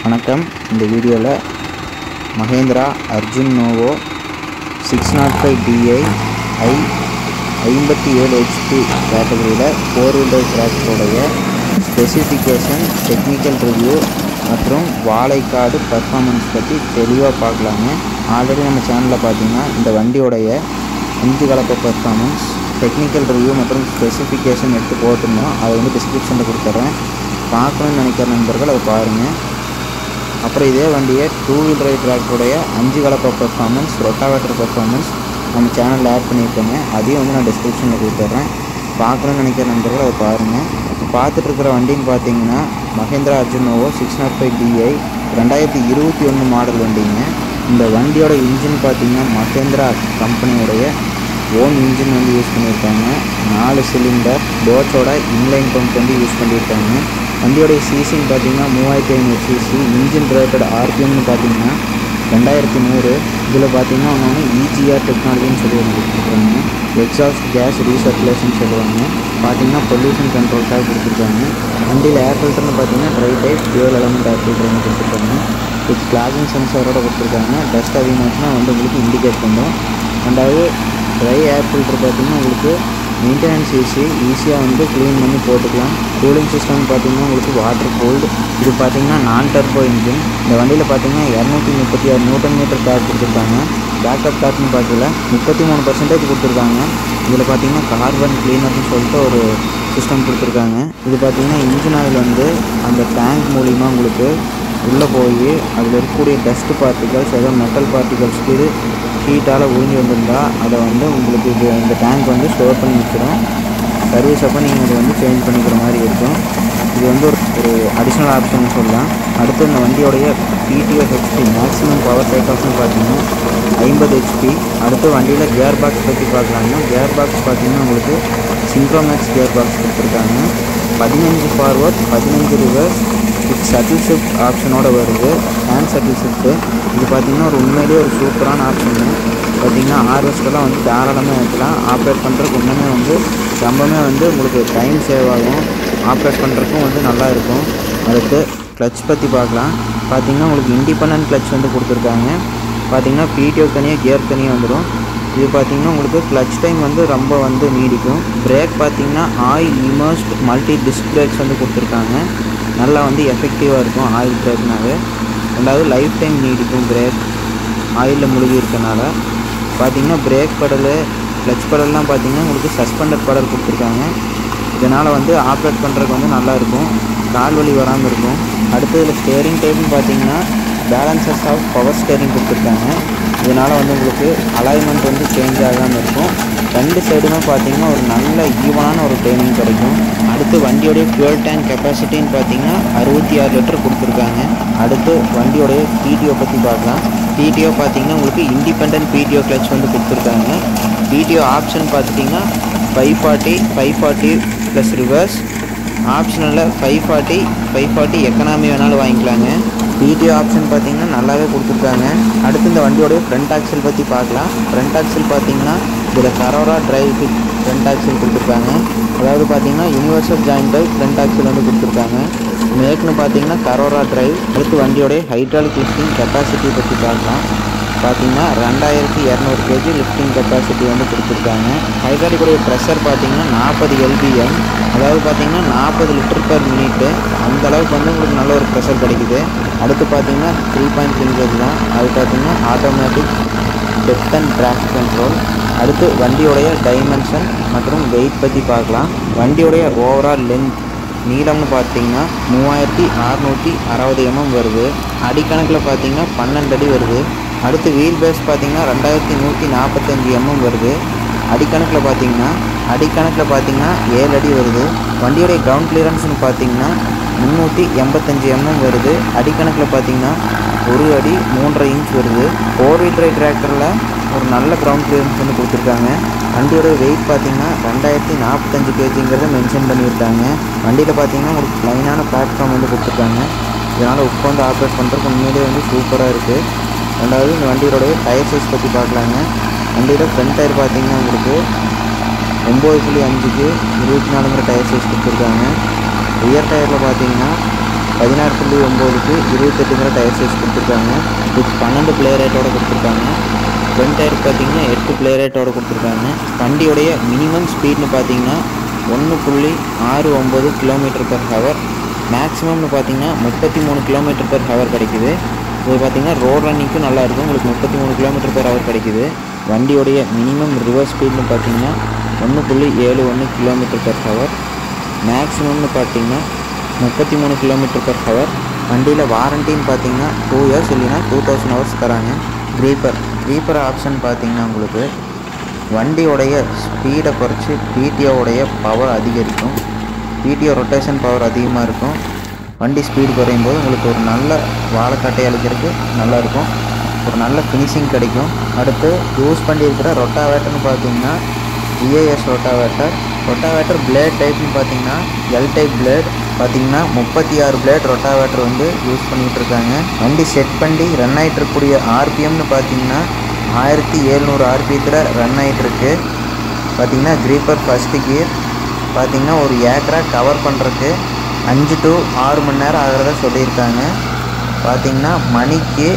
வணக்கம் இந்த வீடியோவில் Mahindra Arjun Novo six naught five DI I ஐம்பத்தி ஏழு ஹெச்பி கேட்டகரியில் ஃபோர் வீலர் டிராக்டருடைய ஸ்பெசிஃபிகேஷன் டெக்னிக்கல் ரிவ்யூ மற்றும் வாழைக்காடு பர்ஃபார்மன்ஸ் பற்றி தெளிவாக பார்க்கலாங்க ஆல்ரெடி நம்ம சேனலில் பார்த்தீங்கன்னா இந்த வண்டியோடைய அஞ்சு கலப்பை பர்ஃபார்மன்ஸ் டெக்னிக்கல் ரிவ்யூ மற்றும் ஸ்பெசிஃபிகேஷன் எடுத்து போட்டிருந்தோம் அதை வந்து டிஸ்கிரிப்ஷனில் கொடுத்துட்றேன் பார்க்கணும்னு நினைக்கிற நண்பர்கள் அதை பாருங்கள் அப்புறம் இதே வண்டியை டூ வீல் ரைட் டிராக்டருடைய அஞ்சு கலப்பை பர்ஃபார்மன்ஸ் ரொட்டாவேட்டர் பர்ஃபார்மன்ஸ் நம்ம சேனலில் ஆட் பண்ணியிருக்கேங்க அதையும் வந்து நான் டிஸ்கிரிப்ஷனில் கொடுத்துட்றேன் பார்க்கணும்னு நினைக்கிற நண்பர்கள் அதை பாருங்கள் பார்த்துட்டு இருக்கிற வண்டின்னு பார்த்தீங்கன்னா Mahindra Arjun Novo six naught five DI ரெண்டாயிரத்தி இருபத்தி ஒன்று மாடல் வண்டிங்க இந்த வண்டியோட இன்ஜின் பார்த்தீங்கன்னா மகேந்திரா கம்பெனியோடைய ஓன் இன்ஜின் வந்து யூஸ் பண்ணியிருக்காங்க நாலு சிலிண்டர் போட்ஸோட இன்லைன் பம்ப் வந்து யூஸ் பண்ணியிருக்காங்க வண்டியோடைய சிசின்னு பார்த்தீங்கன்னா மூவாயிரத்தி ஐநூறு சிசி இன்ஜின் ரேட்டட் ஆர்பிஎம்னு பார்த்தீங்கன்னா ரெண்டாயிரத்தி நூறு இதில் பார்த்தீங்கன்னா ஒன்று இஜிஆர் டெக்னாலஜின்னு சொல்லி ஒன்று கொடுத்துருக்காங்க எக்ஸாஸ்ட் கேஸ் ரீசர்க்குலேஷன் சொல்லுவாங்க பார்த்தீங்கன்னா பொல்யூஷன் கண்ட்ரோல்க்காக கொடுத்துருக்காங்க வண்டியில் ஏர் ஃபில்டர்னு பார்த்தீங்கன்னா dry type fuel element air filter வந்து கொடுத்துருக்காங்க வித் கிளாசிங் சென்சாரோட கொடுத்துருக்காங்க டஸ்ட் அதிகமாச்சுன்னா வந்து உங்களுக்கு இண்டிகேட் பண்ணும் ரெண்டாவது ட்ரை ஏர் ஃபில்டர் பார்த்தீங்கன்னா உங்களுக்கு மெயின்டெனன்ஸ் ஈஸி ஈஸியாக வந்து க்ளீன் பண்ணி போட்டுக்கலாம் கூலிங் சிஸ்டம் பார்த்தீங்கன்னா உங்களுக்கு வாட்டர் கோல்டு இது பார்த்தீங்கன்னா நான் டர்போ இன்ஜின் இந்த வண்டியில் பார்த்தீங்கன்னா இரநூத்தி முப்பத்தி ஆறு நியூட்டன் மீட்டர் டார்க் கொடுத்துருக்காங்க பேக்கப் டார்க்னு பார்க்கல முப்பத்தி மூணு பர்சன்டேஜ் கொடுத்துருக்காங்க இதில் பார்த்தீங்கன்னா கார்பன் கிளீனர்னு சொல்லிட்டு ஒரு சிஸ்டம் கொடுத்துருக்காங்க இது பார்த்தீங்கன்னா இன்ஜின் ஆயில் வந்து அந்த டேங்க் மூலிமா உங்களுக்கு உள்ளே போய் அதில் இருக்கக்கூடிய டஸ்ட் பார்ட்டிகல்ஸ் ஏதோ மெட்டல் பார்ட்டிகல்ஸ்க்கு இது ஹீட்டால் உறிஞ்சி வந்திருந்தா அதை வந்து உங்களுக்கு இது இந்த டேங்க் வந்து ஸ்டோர் பண்ணி வச்சிடும் சர்வீஸ் அப்போ நீங்கள் இதை வந்து சேஞ்ச் பண்ணிக்கிற மாதிரி இருக்கும் இது வந்து ஒரு ஒரு அடிஷ்னல் ஆப்ஷன் சொல்லலாம் அடுத்து இந்த வண்டியோடைய PTO HP maximum power take ஆஃப்னு பார்த்தீங்கன்னா ஐம்பது ஹெச்பி அடுத்து வண்டியில் கியர் பாக்ஸ் பற்றி பார்க்கலாங்கன்னா கியர் பாக்ஸ் பார்த்தீங்கன்னா உங்களுக்கு சிங்க்ரோமேக்ஸ் கியர் பாக்ஸ் கொடுத்துருக்காங்க பதினஞ்சு ஃபார்வர்ட் பதினஞ்சு ரிவர்ஸ் வித் சட்டில் ஷிஃப்ட் ஆப்ஷனோட வருது ஹேண்ட் சட்டில் ஷிஃப்ட்டு இது பார்த்திங்கன்னா ஒரு உண்மையிலேயே ஒரு சூப்பரான ஆப்ஷனு பார்த்திங்கன்னா ஹார்வெஸ்டெல்லாம் வந்து தாராளமாக ஏற்றலாம் ஆப்ரேட் பண்ணுறதுக்கு இன்னுமே வந்து ரொம்பவுமே வந்து உங்களுக்கு டைம் சேவ் ஆகும் ஆப்ரேட் பண்ணுறதுக்கும் வந்து நல்லா இருக்கும் அடுத்து கிளச் பற்றி பார்க்கலாம் பார்த்திங்கன்னா உங்களுக்கு இண்டிபெண்ட் கிளச் வந்து கொடுத்துருக்காங்க பார்த்திங்கன்னா பிடிஓ தனியாக கியர் தனியாக வந்துடும் இது பார்த்திங்கன்னா உங்களுக்கு கிளச் டைம் வந்து ரொம்ப வந்து நீடிக்கும் பிரேக் பார்த்திங்கன்னா oil immersed multi disc brakes வந்து கொடுத்துருக்காங்க நல்லா வந்து எஃபெக்டிவாக இருக்கும் ஆயில் பிரேக்னாவே ரெண்டாவது லைஃப் டைம் நீடிக்கும் பிரேக் ஆயிலில் முழுகி இருக்கனால பார்த்திங்கன்னா பிரேக் படல் கிளச் படல்லாம் பார்த்திங்கன்னா உங்களுக்கு சஸ்பெண்டட் படல் கொடுத்துருக்காங்க இதனால் வந்து ஆப்ரேட் பண்ணுறதுக்கு வந்து நல்லாயிருக்கும் கால் வலி வராமல் இருக்கும் அடுத்ததில் ஸ்டேரிங் டைப்னு பார்த்தீங்கன்னா பேலன்சஸ் ஆஃப் பவர் ஸ்டேரிங் கொடுத்துருக்காங்க இதனால் வந்து உங்களுக்கு அலைன்மெண்ட் வந்து சேஞ்ச் ஆகாமல் இருக்கும் ரெண்டு சைடுமே பார்த்தீங்கன்னா ஒரு நல்ல ஈவனான ஒரு ட்ரைனிங் கிடைக்கும் அடுத்து வண்டியோடைய ஃபியூல் டேங்க் கெப்பாசிட்டின்னு பார்த்தீங்கன்னா அறுபத்தி ஆறு லிட்டர் கொடுத்துருக்காங்க அடுத்து வண்டியோடைய பிடிஓ பற்றி பார்க்கலாம் பிடிஓ பார்த்தீங்கன்னா உங்களுக்கு இண்டிபெண்ட் பிடிஓ கிளச் வந்து கொடுத்துருக்காங்க பிடிஓ ஆப்ஷன் பார்த்துட்டிங்கன்னா five forty five forty plus reverse ஆப்ஷனில் five forty five forty economy வேணாலும் வாங்கிக்கலாங்க பிடிஓ ஆப்ஷன் பார்த்தீங்கன்னா நல்லாவே கொடுத்துருக்காங்க அடுத்து இந்த வண்டியோடைய ஃப்ரண்ட் ஆக்சல் பற்றி பார்க்கலாம் ஃப்ரண்ட் ஆக்சல் பார்த்தீங்கன்னா இதில் Carraro drive fit front axle கொடுத்துருக்காங்க அதாவது பார்த்தீங்கன்னா universal joint drive front axle வந்து கொடுத்துருக்காங்க மேக்னு பார்த்தீங்கன்னா கரோரா டிரைவ் அடுத்து வண்டியோடைய ஹைட்ராலிக் லிஃப்டிங் கெப்பாசிட்டி பற்றி பார்க்கலாம் பார்த்தீங்கன்னா ரெண்டாயிரத்தி இரநூறு கேஜி லிஃப்டிங் கெப்பாசிட்டி வந்து கொடுத்துருக்காங்க ஹைட்ராலிக்குடைய ப்ரெஷர் பார்த்தீங்கன்னா நாற்பது எல்பிஎம் அதாவது பார்த்தீங்கன்னா நாற்பது லிட்டர் பர் மினிட்டு அந்த அளவுக்கு வந்து உங்களுக்கு நல்ல ஒரு ப்ரெஷர் கிடைக்குது அடுத்து பார்த்தீங்கன்னா த்ரீ பாயிண்ட் ஃபிங்கேஜ் தான் அது பார்த்தீங்கன்னா automatic depth and draft control அடுத்து வண்டியோடைய டைமென்ஷன் மற்றும் வெயிட் பற்றி பார்க்கலாம் வண்டியோடைய ஓவரால் லென்த் நீளம்னு பார்த்தீங்கன்னா மூவாயிரத்தி அறநூற்றி அறுபது எம்எம் வருது அடிக்கணக்கில் பார்த்தீங்கன்னா பன்னெண்டு அடி வருது அடுத்து வீல் பேஸ் பார்த்தீங்கன்னா ரெண்டாயிரத்தி நூற்றி நாற்பத்தஞ்சு எம்எம் வருது அடிக்கணக்கில் பார்த்தீங்கன்னா அடிக்கணக்கில் பார்த்தீங்கன்னா ஏழு அடி வருது வண்டியோடைய கிரவுண்ட் கிளியரன்ஸ்னு பார்த்தீங்கன்னா முந்நூற்றி எண்பத்தஞ்சு எம்எம் வருது அடிக்கணக்கில் பார்த்தீங்கன்னா ஒரு அடி மூன்றரை இன்ச் வருது ஃபோர் வீல் ட்ரை டிராக்டரில் ஒரு நல்ல கிரவுண்ட் கிளியரன்ஸ் வந்து கொடுத்துருக்காங்க வண்டியோட வெயிட் பார்த்தீங்கன்னா ரெண்டாயிரத்தி நாற்பத்தஞ்சு கேஜிங்கிறத மென்ஷன் பண்ணியிருக்காங்க வண்டியில் பார்த்தீங்கன்னா உங்களுக்கு லைனான பிளாட்ஃபார்ம் வந்து கொடுத்துருக்காங்க இதனால் உட்காந்து ஆப்ரேட் பண்ணுறதுக்கு உண்மையிலேயே வந்து சூப்பராக இருக்குது ரெண்டாவது இந்த வண்டியோடைய டயர் சைஸ் பற்றி பார்க்கலாங்க வண்டியில் ஃப்ரண்ட் டயர் பார்த்தீங்கன்னா உங்களுக்கு ஒம்பது புள்ளி அஞ்சுக்கு இருபத்தி நாலுங்கிற டயர் சைஸ் கொடுத்துருக்காங்க ரியர் டயரில் பார்த்தீங்கன்னா பதினாறு புள்ளி ஒம்போதுக்கு இருபத்தெட்டுங்கிற டயர் சைஸ் கொடுத்துருக்காங்க வித் பன்னெண்டு பிளே ரேட்டோட கொடுத்துருக்காங்க ஃப்ரண்ட் டயர் பார்த்தீங்கன்னா எட்டு பிளே ரேட்டோட கொடுத்துருக்காங்க வண்டியோடைய மினிமம் ஸ்பீட்னு பார்த்தீங்கன்னா ஒன்று புள்ளி ஆறு ஒம்பது கிலோமீட்டர் பெர் ஹவர் மேக்ஸிமம்னு பார்த்தீங்கன்னா முப்பத்தி மூணு கிலோமீட்டர் பெர் ஹவர் கிடைக்குது இது பார்த்தீங்கன்னா ரோட் ரன்னிங்க்கும் நல்லா இருக்கும் உங்களுக்கு முப்பத்தி மூணு கிலோமீட்டர் பெர் ஹவர் கிடைக்குது வண்டியோடைய மினிமம் ரிவர்ஸ் ஸ்பீட்னு பார்த்தீங்கன்னா ஒன்று புள்ளி ஏழு ஒன்று கிலோமீட்டர் பெர் ஹவர் மேக்ஸிமம்னு பார்த்தீங்கன்னா முப்பத்தி மூணு கிலோமீட்டர் பெர் ஹவர் வண்டியில் வாரண்டின்னு பார்த்தீங்கன்னா டூ இயர்ஸ் இல்லைன்னா டூ தௌசண்ட் ஹவர்ஸ் தராங்க க்ரீப்பர் க்ரீப்பர் ஆப்ஷன் பார்த்தீங்கன்னா உங்களுக்கு வண்டியோடைய ஸ்பீடை குறைச்சி பிடிஓடைய பவர் அதிகரிக்கும் பிடிஓ ரொட்டேஷன் பவர் அதிகமாக இருக்கும் வண்டி ஸ்பீடு குறையும் போது உங்களுக்கு ஒரு நல்ல வாழைக்காட்டை அழிக்கிறதுக்கு நல்லாயிருக்கும் ஒரு நல்ல ஃபினிஷிங் கிடைக்கும் அடுத்து யூஸ் பண்ணியிருக்கிற ரொட்டாவேட்டர்னு பார்த்தீங்கன்னா விஏஎஸ் ரொட்டாவேட்டர் ரொட்டாவேட்டர் பிளேட் டைப்னு பார்த்தீங்கன்னா எல் டைப் பிளேட் பார்த்தீங்கன்னா முப்பத்தி ஆறு பிளேட் ரொட்டாவேட்டர் வந்து யூஸ் பண்ணிகிட்டு இருக்காங்க வண்டி செட் பண்ணி ரன் ஆகிட்டு இருக்கக்கூடிய ஆர்பிஎம்னு பார்த்தீங்கன்னா ஆயிரத்தி எழுநூறு ஆர்பிஎத்தில் ரன் ஆகிட்டு இருக்கு பார்த்தீங்கன்னா க்ரீப்பர் ஃபஸ்ட்டு கியர் பார்த்தீங்கன்னா ஒரு ஏக்கரை கவர் பண்ணுறதுக்கு அஞ்சு டு ஆறு மணி நேரம் ஆகிறதா சொல்லியிருக்காங்க பார்த்தீங்கன்னா மணிக்கு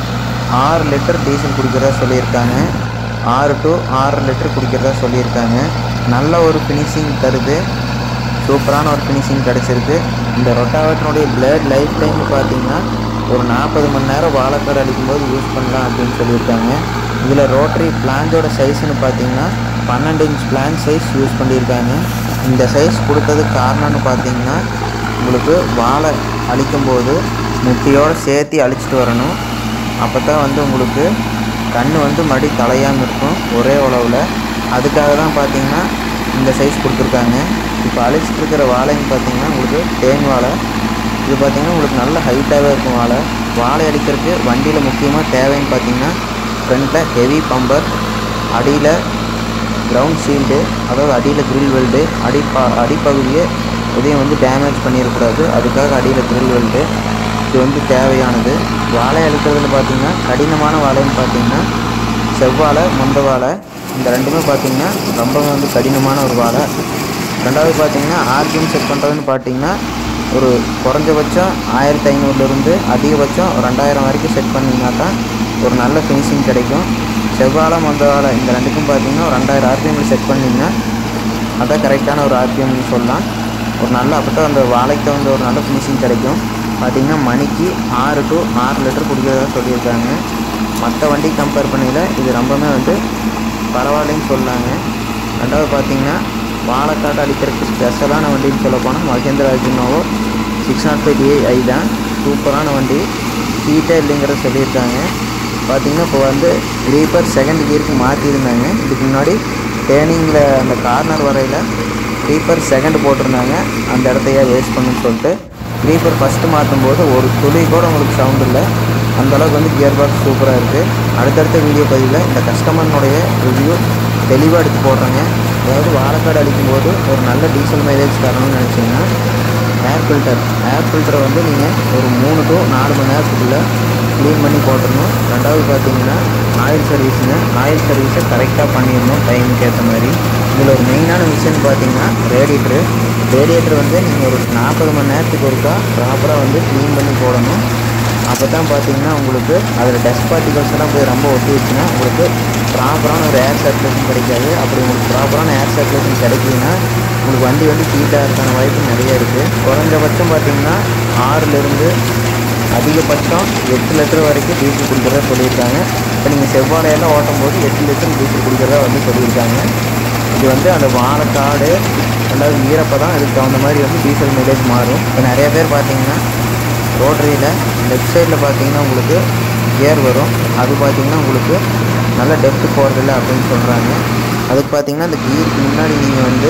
ஆறு லிட்டர் டீசல் குடிக்கிறதா சொல்லியிருக்காங்க ஆறு டு ஆறு லிட்டர் குடிக்கிறதா சொல்லியிருக்காங்க நல்ல ஒரு ஃபினிஷிங் தருது சூப்பரான ஒரு ஃபினிஷிங் கிடச்சிருக்கு இந்த ரொட்டாவேட்டனுடைய பிளேட் லைஃப் டைம் பார்த்தீங்கன்னா ஒரு நாற்பது மணி நேரம் வாழைக்காடு அடிக்கும்போது யூஸ் பண்ணலாம் அப்படின்னு சொல்லியிருக்காங்க இதில் ரோட்டரி பிளான்ஸோட சைஸ்னு பார்த்தீங்கன்னா பன்னெண்டு இன்ச் பிளான் சைஸ் யூஸ் பண்ணியிருக்காங்க இந்த சைஸ் கொடுத்ததுக்கு காரணம்னு பார்த்தீங்கன்னா உங்களுக்கு வாழை அழிக்கும்போது முட்டியோடு சேர்த்து அழிச்சிட்டு வரணும் அப்போ தான் வந்து உங்களுக்கு கண் வந்து மறுபடி தலையாமல் இருக்கும் ஒரே உழவில் அதுக்காக தான் பார்த்தீங்கன்னா இந்த சைஸ் கொடுத்துருக்காங்க இப்போ அழிச்சிட்டு இருக்கிற வாழைன்னு பார்த்தீங்கன்னா உங்களுக்கு தேன் வாழை இது பார்த்தீங்கன்னா உங்களுக்கு நல்ல ஹைட்டாகவே இருக்கும் வாழை வாழை அடிக்கிறதுக்கு வண்டியில் முக்கியமாக தேவைன்னு பார்த்தீங்கன்னா ஃப்ரண்ட்டில் ஹெவி பம்பர் அடியில் கிரவுண்ட் ஷீல்டு அதாவது அடியில் கிரில் வெல்டு அடி ப அடிப்பகுதியை எதையும் வந்து டேமேஜ் பண்ணிடக்கூடாது அதுக்காக அடியில் கிரில் வெல்டு இது வந்து தேவையானது வாழை அழுக்கிறதுல பார்த்தீங்கன்னா கடினமான வாழைன்னு பார்த்தீங்கன்னா செவ்வாழை மொந்த வாழை இந்த ரெண்டுமே பார்த்தீங்கன்னா ரொம்ப வந்து கடினமான ஒரு வாழை ரெண்டாவது பார்த்தீங்கன்னா ஆர்பிஎம் செட் பண்ணுறதுன்னு பார்த்தீங்கன்னா ஒரு குறைஞ்சபட்சம் ஆயிரத்தி ஐநூறுலேருந்து அதிகபட்சம் ரெண்டாயிரம் வரைக்கும் செட் பண்ணிங்கன்னா தான் ஒரு நல்ல ஃபினிஷிங் கிடைக்கும் செவ்வாழை மொந்த வாழை இந்த ரெண்டுக்கும் பார்த்தீங்கன்னா ஒரு ரெண்டாயிரம் ஆர்பிஎம்மில் செட் பண்ணிங்கன்னா அதான் கரெக்டான ஒரு ஆர்பிஎம்னு சொல்லலாம் ஒரு நல்ல அப்போ தான் அந்த வாழைக்கு தகுந்த ஒரு நல்ல ஃபினிஷிங் கிடைக்கும் பார்த்திங்கன்னா மணிக்கு ஆறு டு ஆறு லிட்டர் குடிக்கிறதா சொல்லியிருக்காங்க மற்ற வண்டி கம்பேர் பண்ணையில் இது ரொம்பவுமே வந்து பரவாயில்லைன்னு சொல்லாங்க ரெண்டாவது பார்த்தீங்கன்னா வாழைக்காட்டு அடிக்கிறதுக்கு ஸ்பெஷலான வண்டின்னு சொல்ல போனால் Mahindra Arjun Novo six naught five DI I தான் சூப்பரான வண்டி ஹீட்டே இல்லைங்கிறத சொல்லியிருக்காங்க பார்த்தீங்கன்னா இப்போ வந்து ரீப்பர் செகண்ட் கியருக்கு மாற்றிருந்தாங்க இதுக்கு முன்னாடி டேர்னிங்கில் அந்த கார்னர் வரையில் ரீப்பர் செகண்ட் போட்டிருந்தாங்க அந்த இடத்தையே வேஸ்ட் பண்ணுன்னு சொல்லிட்டு ரீப்பர் ஃபஸ்ட்டு மாற்றும் போது ஒரு துளி கூட உங்களுக்கு சவுண்ட் இல்லை அந்தளவுக்கு வந்து கியர் பாக்ஸ் சூப்பராக இருக்குது அடுத்தடுத்த வீடியோ பதிவில் இந்த கஸ்டமர்னுடைய ரிவ்யூ தெளிவாக எடுத்து போடுறேங்க அதாவது வாழைக்காடு அடிக்கும்போது ஒரு நல்ல டீசல் மைலேஜ் தரணும்னு நினச்சிங்கன்னா ஏர் ஃபில்டர் ஏர் ஃபில்டரை வந்து நீங்கள் ஒரு மூணு டு நாலு மணி நேரத்துக்குள்ளே க்ளீன் பண்ணி போட்டுடணும் ரெண்டாவது பார்த்தீங்கன்னா ஆயில் சர்வீஸுங்க ஆயில் சர்வீஸை கரெக்டாக பண்ணிடணும் டைமுக்கு ஏற்ற மாதிரி இதில் ஒரு மெயினான விஷயம் பார்த்தீங்கன்னா ரேடியேட்ரு ரேடியேட்டர் வந்து நீங்கள் ஒரு நாற்பது மணி நேரத்துக்கு ஒருக்கா ப்ராப்பராக வந்து க்ளீன் பண்ணி போடணும் அப்போ தான் பார்த்தீங்கன்னா உங்களுக்கு அதில் டஸ்ட் பார்ட்டிகல்ஸ் எல்லாம் போய் ரொம்ப ஒட்டிடுச்சுன்னா உங்களுக்கு ப்ராப்பரான ஒரு ஏர் சர்க்குலேஷன் கிடைக்காது அப்படி உங்களுக்கு ப்ராப்பரான ஏர் சர்க்குலேஷன் கிடைக்கலனா உங்களுக்கு வண்டி வந்து ஹீட்டாக இருக்கான வாய்ப்பு நிறைய இருக்குது குறைஞ்சபட்சம் பார்த்தீங்கன்னா ஆறுலேருந்து அதிகபட்சம் எட்டு லிட்டர் வரைக்கும் டீசல் குடிக்கிறதா சொல்லியிருக்காங்க இப்போ நீங்கள் செவ்வாழையெல்லாம் ஓட்டும் போது எட்டு லிட்டர் டீசல் குடிக்கிறதா வந்து சொல்லியிருக்காங்க இது வந்து அந்த வாழைக்காடு ரெண்டாவது ஈரப்பதம் இதுக்கு தகுந்த மாதிரி வந்து டீசல் மைலேஜ் மாறும் இப்போ நிறைய பேர் பார்த்தீங்கன்னா ரோட்டரியில் லெஃப்ட் சைடில் பார்த்தீங்கன்னா உங்களுக்கு கியர் வரும் அது பார்த்தீங்கன்னா உங்களுக்கு நல்ல டெப்த்து போகிறதில்ல அப்படின்னு சொல்கிறாங்க அதுக்கு பார்த்தீங்கன்னா அந்த கீருக்கு முன்னாடி நீங்கள் வந்து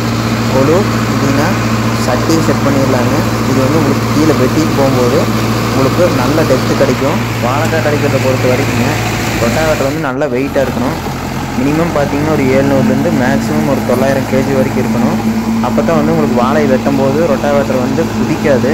கொழு இல்லைன்னா சட்டி செட் பண்ணிடலாங்க இது வந்து உங்களுக்கு கீழே வெட்டிட்டு போகும்போது உங்களுக்கு நல்ல டெப்த்து கிடைக்கும் வாழைக்காய் கிடைக்கிறத பொறுத்த வரைக்குங்க ரொட்டாவேட்டர் வந்து நல்லா வெயிட்டாக இருக்கணும் மினிமம் பார்த்தீங்கன்னா ஒரு ஏழ்நூறுலேருந்து மேக்ஸிமம் ஒரு தொள்ளாயிரம் கேஜி வரைக்கும் இருக்கணும் அப்போ தான் வந்து உங்களுக்கு வாழை வெட்டும் போது ரொட்டாவேட்டர் வந்து குதிக்காது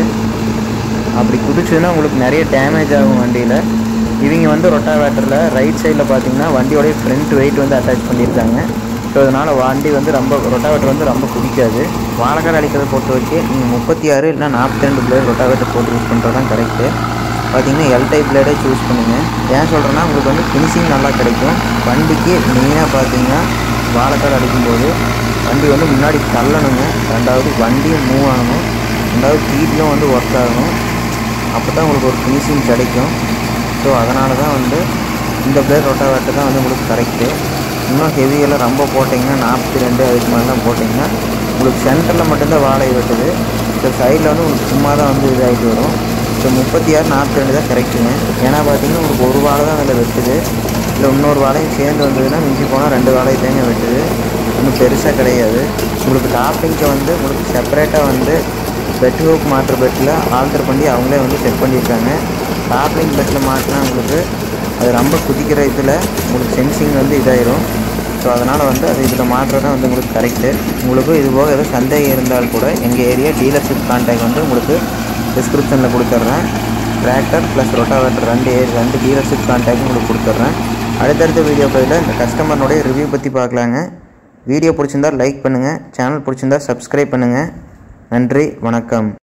அப்படி குதிச்சுன்னா உங்களுக்கு நிறைய டேமேஜ் ஆகும் வண்டியில் இவங்க வந்து ரொட்டாவேட்டரில் ரைட் சைடில் பார்த்தீங்கன்னா வண்டியோடைய ஃப்ரண்ட் வெயிட் வந்து அட்டாச் பண்ணியிருக்காங்க ஸோ அதனால் வண்டி வந்து ரொம்ப ரொட்டாவேட்டர் வந்து ரொம்ப குதிக்காது வாழைக்காடு அடிக்கிறத பொறுத்த வச்சு நீங்கள் முப்பத்தி ஆறு இல்லை நாற்பத்தி ரெண்டு பிளேடு ரொட்டாவேட்டர் போட்டு யூஸ் பண்ணுறது தான் கரெக்டு பார்த்தீங்கன்னா எல் டைப் பிளேடே சூஸ் பண்ணுங்கள் ஏன் சொல்கிறேன்னா உங்களுக்கு வந்து ஃபினிஷிங் நல்லா கிடைக்கும் வண்டிக்கு மெயினாக பார்த்தீங்கன்னா வாழைக்காடு அடிக்கும்போது வண்டி வந்து முன்னாடி தள்ளணுங்க ரெண்டாவது வண்டியும் மூவ் ஆகணும் ரெண்டாவது கீட்டும் வந்து ஒர்க் ஆகணும் அப்போ தான் உங்களுக்கு ஒரு ஃபினிஷிங் கிடைக்கும் ஸோ அதனால தான் வந்து இந்த பிளேட் ரொட்டாவேட்டர் தான் வந்து உங்களுக்கு கரெக்டு இன்னும் ஹெவியெல்லாம் ரொம்ப போட்டிங்கன்னா நாற்பத்தி ரெண்டு அதுக்கு மேலாம் போட்டிங்கன்னா உங்களுக்கு சென்டரில் மட்டும்தான் வாழை வெட்டுது ஸோ சைடில் வந்து உங்களுக்கு சும்மா தான் வந்து இதாகிட்டு வரும் ஸோ முப்பத்தி ஆறு நாற்பத்தி ரெண்டு தான் கரெக்டுங்க ஏன்னா பார்த்தீங்கன்னா உங்களுக்கு ஒரு வாழை தான் அதில் வெட்டுது இல்லை இன்னொரு வாழையும் சேர்ந்து வந்ததுன்னா மிஞ்சி போனால் ரெண்டு வாழை தாங்க வெட்டுது ஒன்றும் பெருசாக கிடையாது உங்களுக்கு டாப்பிங்க்கு வந்து உங்களுக்கு செப்பரேட்டாக வந்து பெட் ஹோக் மாட்டுற பெட்டில் ஆல்டர் பண்ணி அவங்களே வந்து செட் பண்ணியிருக்காங்க டாப்லிங் பெட்டில் மாட்டினா உங்களுக்கு அது ரொம்ப குதிக்கிற இதில் உங்களுக்கு சென்சிங் வந்து இதாயிரும் ஸோ அதனால் வந்து அது இதில் மாட்டுறது தான் வந்து உங்களுக்கு கரெக்டு உங்களுக்கு இது போக ஏதோ சந்தேகம் இருந்தால் கூட எங்கள் ஏரியா டீலர்ஷிப் கான்டாக்ட் வந்து உங்களுக்கு டிஸ்கிரிப்ஷனில் கொடுத்துட்றேன் டிராக்டர் ப்ளஸ் ரொட்டாவேட்டர் ரெண்டு ஏரி ரெண்டு டீலர்ஷிப் கான்டாக்டும் உங்களுக்கு கொடுத்துட்றேன் அடுத்தடுத்த வீடியோக்களில் இந்த கஸ்டமர்னுடைய ரிவ்யூ பற்றி பார்க்கலாங்க வீடியோ பிடிச்சிருந்தால் லைக் பண்ணுங்கள் சேனல் பிடிச்சிருந்தால் சப்ஸ்கிரைப் பண்ணுங்கள் நன்றி வணக்கம்